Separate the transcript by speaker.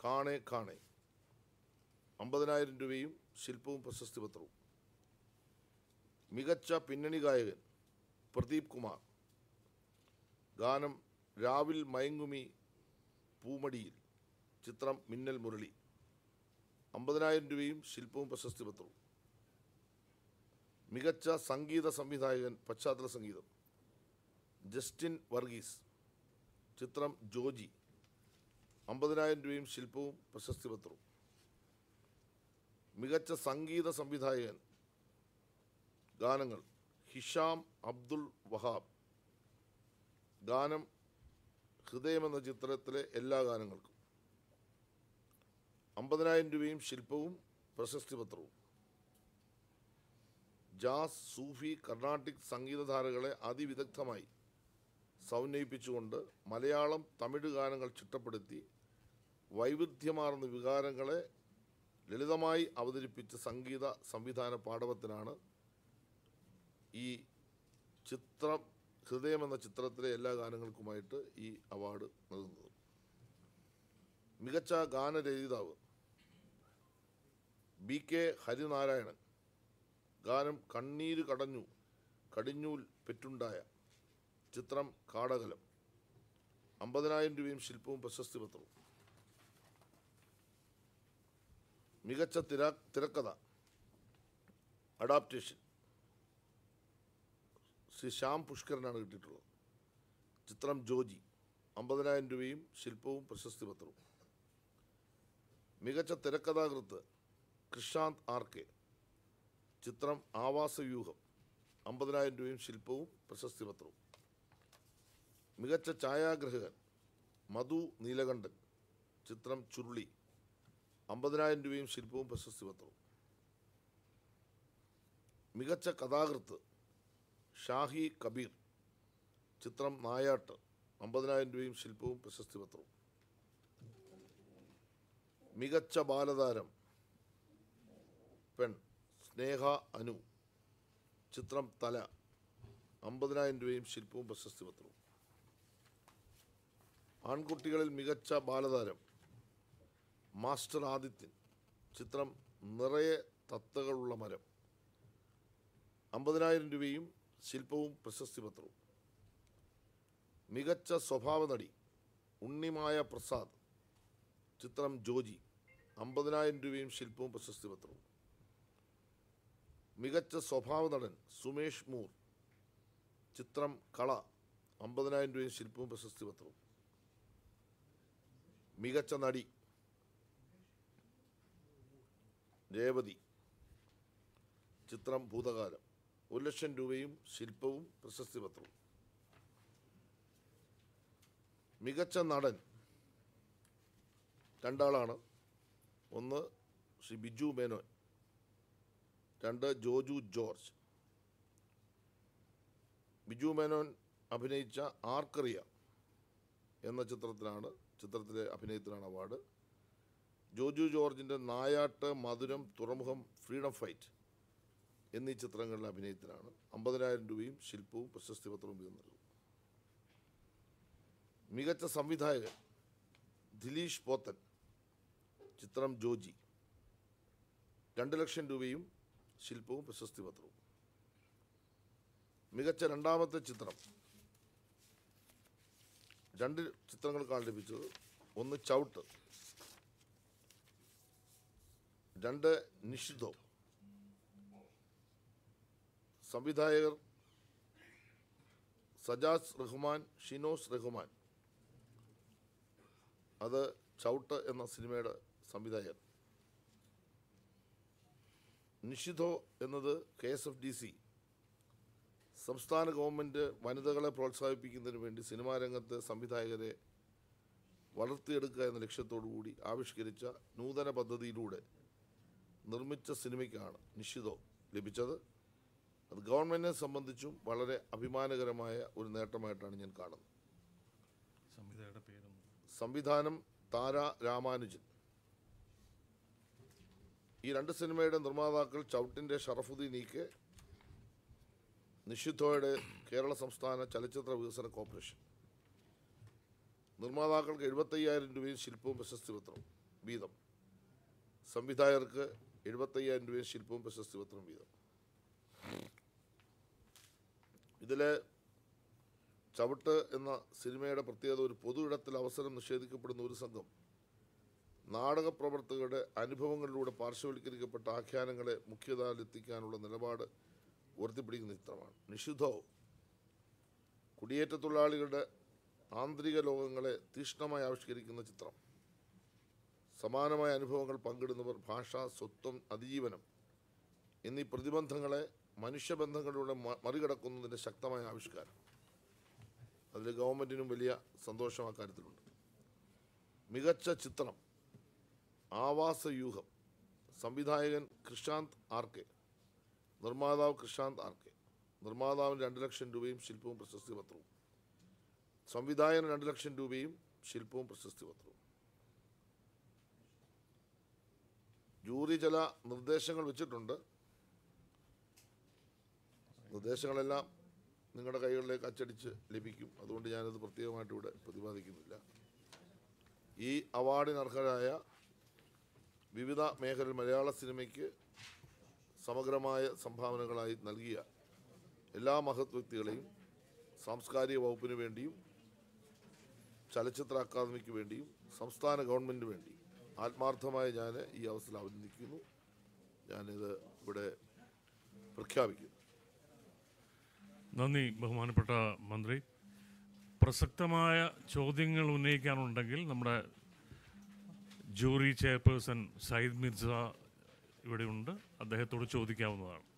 Speaker 1: കാണേ കാണേ അമ്പതിനായിരം രൂപയും ശില്പവും പ്രശസ്തി പത്രവും മികച്ച പിന്നണി ഗായകൻ പ്രദീപ് കുമാർ ഗാനം രാവിൽ മയങ്ങുമി പൂമടിയിൽ ചിത്രം മിന്നൽ മുരളി അമ്പതിനായിരം രൂപയും ശില്പവും പ്രശസ്തി പത്രവും മികച്ച സംഗീത സംവിധായകൻ പശ്ചാത്തല സംഗീതം ജസ്റ്റിൻ വർഗീസ് ചിത്രം ജോജി അമ്പതിനായിരം രൂപയും ശില്പവും പ്രശസ്തി പത്രവും മികച്ച സംഗീത സംവിധായകൻ ഗാനങ്ങൾ ഹിഷാം അബ്ദുൾ വഹാബ് ഗാനം ഹൃദയം എന്ന ചിത്രത്തിലെ എല്ലാ ഗാനങ്ങൾക്കും അമ്പതിനായിരം രൂപയും ശില്പവും പ്രശസ്തി പത്രവും ജാസ് സൂഫി കർണാട്ടിക് സംഗീതധാരകളെ അതിവിദഗ്ധമായി സമന്വയിപ്പിച്ചുകൊണ്ട് മലയാളം തമിഴ് ഗാനങ്ങൾ ചിട്ടപ്പെടുത്തി വൈവിധ്യമാർന്ന വികാരങ്ങളെ ലളിതമായി അവതരിപ്പിച്ച സംഗീത സംവിധാന പാടവത്തിനാണ് ഈ ചിത്രം ഹൃദയം എന്ന ചിത്രത്തിലെ എല്ലാ ഗാനങ്ങൾക്കുമായിട്ട് ഈ അവാർഡ് നൽകുന്നത് മികച്ച ഗാനരചയിതാവ് ബി കെ ഹരിനാരായണൻ ഗാനം കണ്ണീര് കടഞ്ഞു കടിഞ്ഞൂൽ പെറ്റുണ്ടായ ചിത്രം കാടകലം അമ്പതിനായിരം രൂപയും ശില്പവും പ്രശസ്തി പത്രവും മികച്ച തിര തിരക്കഥ അഡാപ്റ്റേഷൻ ശ്രീ ശ്യാം പുഷ്കരനാണ് കിട്ടിയിട്ടുള്ളത് ചിത്രം ജോജി അമ്പതിനായിരം രൂപയും ശില്പവും പ്രശസ്തി പത്രവും മികച്ച തിരക്കഥാകൃത്ത് കൃഷാന്ത് ആർ കെ ചിത്രം ആവാസവ്യൂഹം അമ്പതിനായിരം രൂപയും ശില്പവും പ്രശസ്തി പത്രവും മികച്ച ഛായാഗ്രഹകൻ മധു നീലകണ്ഠൻ ചിത്രം ചുരുളി അമ്പതിനായിരം രൂപയും ശില്പവും പ്രശസ്തി പത്രവും മികച്ച കഥാകൃത്ത് ഷാഹി കബീർ ചിത്രം നായാട്ട് അമ്പതിനായിരം രൂപയും ശില്പവും പ്രശസ്തി പത്രവും മികച്ച ബാലതാരം പെൺ സ്നേഹ അനു ചിത്രം തല അമ്പതിനായിരം രൂപയും ശില്പവും പ്രശസ്തി പത്രവും ആൺകുട്ടികളിൽ മികച്ച ബാലതാരം മാസ്റ്റർ ആദിത്യൻ ചിത്രം നിറയെ തത്തകളുള്ള മരം അമ്പതിനായിരം രൂപയും ശില്പവും പ്രശസ്തി പത്രവും മികച്ച സ്വഭാവ നടി ഉണ്ണിമായ പ്രസാദ് ചിത്രം ജോജി അമ്പതിനായിരം രൂപയും ശില്പവും പ്രശസ്തി പത്രവും മികച്ച സ്വഭാവ നടൻ സുമേഷ് മൂർ ചിത്രം കള അമ്പതിനായിരം രൂപയും ശില്പവും പ്രശസ്തി പത്രവും മികച്ച നടി രേവതി ചിത്രം ഭൂതകാലം ഒരു ലക്ഷം രൂപയും ശില്പവും പ്രശസ്തി പത്രവും മികച്ച നടൻ രണ്ടാളാണ് ഒന്ന് ശ്രീ ബിജു മേനോൻ രണ്ട് ജോജു ജോർജ് ബിജു മേനോൻ അഭിനയിച്ച ആർക്കറിയ എന്ന ചിത്രത്തിലാണ് ചിത്രത്തിലെ അഭിനയത്തിനാണ് അവാർഡ് ജോജു ജോർജിൻ്റെ നായാട്ട് മധുരം തുറമുഖം ഫ്രീഡം ഫൈറ്റ് എന്നീ ചിത്രങ്ങളിലെ അഭിനയത്തിനാണ് അമ്പതിനായിരം രൂപയും ശില്പവും പ്രശസ്തി പത്രവും വീതം നൽകും മികച്ച സംവിധായകൻ ദിലീഷ് പോത്തൻ ചിത്രം ജോജി രണ്ട് ലക്ഷം രൂപയും ശില്പവും പ്രശസ്തി പത്രവും മികച്ച രണ്ടാമത്തെ ചിത്രം രണ്ട് ചിത്രങ്ങൾക്കാണ് ലഭിച്ചത് ഒന്ന് ചവിട്ട് രണ്ട് നിഷിദ്ധോ സംവിധായകർ സജാസ് റഹ്മാൻ ഷിനോസ് റഹ്മാൻ അത് ചവിട്ട് എന്ന സിനിമയുടെ സംവിധായകൻ നിഷിധോ എന്നത് K S F D C സംസ്ഥാന ഗവൺമെൻറ് വനിതകളെ പ്രോത്സാഹിപ്പിക്കുന്നതിന് വേണ്ടി സിനിമാ രംഗത്തെ സംവിധായകരെ വളർത്തിയെടുക്കുക എന്ന ലക്ഷ്യത്തോടു കൂടി ആവിഷ്കരിച്ച നൂതന പദ്ധതിയിലൂടെ നിർമ്മിച്ച സിനിമയ്ക്കാണ് നിഷിതോ ലഭിച്ചത് അത് ഗവൺമെൻറ്റിനെ സംബന്ധിച്ചും വളരെ അഭിമാനകരമായ ഒരു നേട്ടമായിട്ടാണ് ഞാൻ കാണുന്നത്
Speaker 2: സംവിധായകരുടെ പേരൊന്നും
Speaker 1: സംവിധാനം താര രാമാനുജൻ ഈ രണ്ട് സിനിമയുടെ നിർമ്മാതാക്കൾ ചവിട്ടിൻ്റെ ഷറഫുദ്ദീൻ ഇ കെ നിഷിദ്ധോയുടെ കേരള സംസ്ഥാന ചലച്ചിത്ര വികസന കോർപ്പറേഷൻ നിർമ്മാതാക്കൾക്ക് എഴുപത്തയ്യായിരം രൂപയും ശില്പവും പ്രശസ്തി പത്രവും വീതം സംവിധായകർക്ക് എഴുപത്തയ്യായിരം രൂപയും ശില്പവും പ്രശസ്തി പത്രം വീതം ഇതിൽ ചവിട്ട് എന്ന സിനിമയുടെ പ്രത്യേകത ഒരു പൊതു ഇടത്തിൽ അവസരം നിഷേധിക്കപ്പെടുന്ന ഒരു സംഘം നാടക പ്രവർത്തകരുടെ അനുഭവങ്ങളിലൂടെ പാർശ്വവൽക്കരിക്കപ്പെട്ട ആഖ്യാനങ്ങളെ മുഖ്യധാരയിലെത്തിക്കാനുള്ള നിലപാട് ഉയർത്തിപ്പിടിക്കുന്ന ചിത്രമാണ് നിഷിദ്ധോ കുടിയേറ്റ തൊഴിലാളികളുടെ ആന്തരിക ലോകങ്ങളെ തീക്ഷ്ണമായി ആവിഷ്കരിക്കുന്ന ചിത്രം സമാനമായ അനുഭവങ്ങൾ പങ്കിടുന്നവർ ഭാഷ സ്വത്വം അതിജീവനം എന്നീ പ്രതിബന്ധങ്ങളെ മനുഷ്യബന്ധങ്ങളിലൂടെ മ- മറികടക്കുന്നതിൻ്റെ ശക്തമായ ആവിഷ്കാരം അതിൽ ഗവൺമെൻറ്റിനും വലിയ സന്തോഷം ആ കാര്യത്തിലുണ്ട് മികച്ച ചിത്രം ആവാസയൂഹം സംവിധായകൻ കൃഷാന്ത് ആർ കെ നിർമ്മാതാവ് കൃഷാന്ത് ആർ കെ നിർമ്മാതാവിന് രണ്ട് ലക്ഷം രൂപയും ശില്പവും പ്രശസ്തി പത്രവും സംവിധായകന് രണ്ട് ലക്ഷം രൂപയും ശില്പവും പ്രശസ്തി പത്രവും ജൂറി ചില നിർദ്ദേശങ്ങൾ വെച്ചിട്ടുണ്ട് നിർദ്ദേശങ്ങളെല്ലാം നിങ്ങളുടെ കൈകളിലേക്ക് അച്ചടിച്ച് ലഭിക്കും അതുകൊണ്ട് ഞാനത് പ്രത്യേകമായിട്ട് ഇവിടെ പ്രതിപാദിക്കുന്നില്ല ഈ അവാർഡിന് അർഹരായ വിവിധ മേഖലയിൽ മലയാള സിനിമയ്ക്ക് സമഗ്രമായ സംഭാവനകളായി നൽകിയ എല്ലാ മഹത് വ്യക്തികളെയും സാംസ്കാരിക വകുപ്പിന് വേണ്ടിയും ചലച്ചിത്ര അക്കാദമിക്ക് വേണ്ടിയും സംസ്ഥാന ഗവൺമെൻറ്റിന് വേണ്ടി ആത്മാർത്ഥമായി ഞാൻ ഈ അവസരം അഭിനന്ദിക്കുന്നു ഞാനിത് ഇവിടെ പ്രഖ്യാപിക്കുന്നു
Speaker 2: നന്ദി ബഹുമാനപ്പെട്ട മന്ത്രി പ്രസക്തമായ ചോദ്യങ്ങൾ ഉന്നയിക്കാനുണ്ടെങ്കിൽ നമ്മുടെ ജൂറി ചെയർപേഴ്സൺ സയ്യിദ് മിർസ ഇവിടെയുണ്ട് അദ്ദേഹത്തോട് ചോദിക്കാവുന്നതാണ്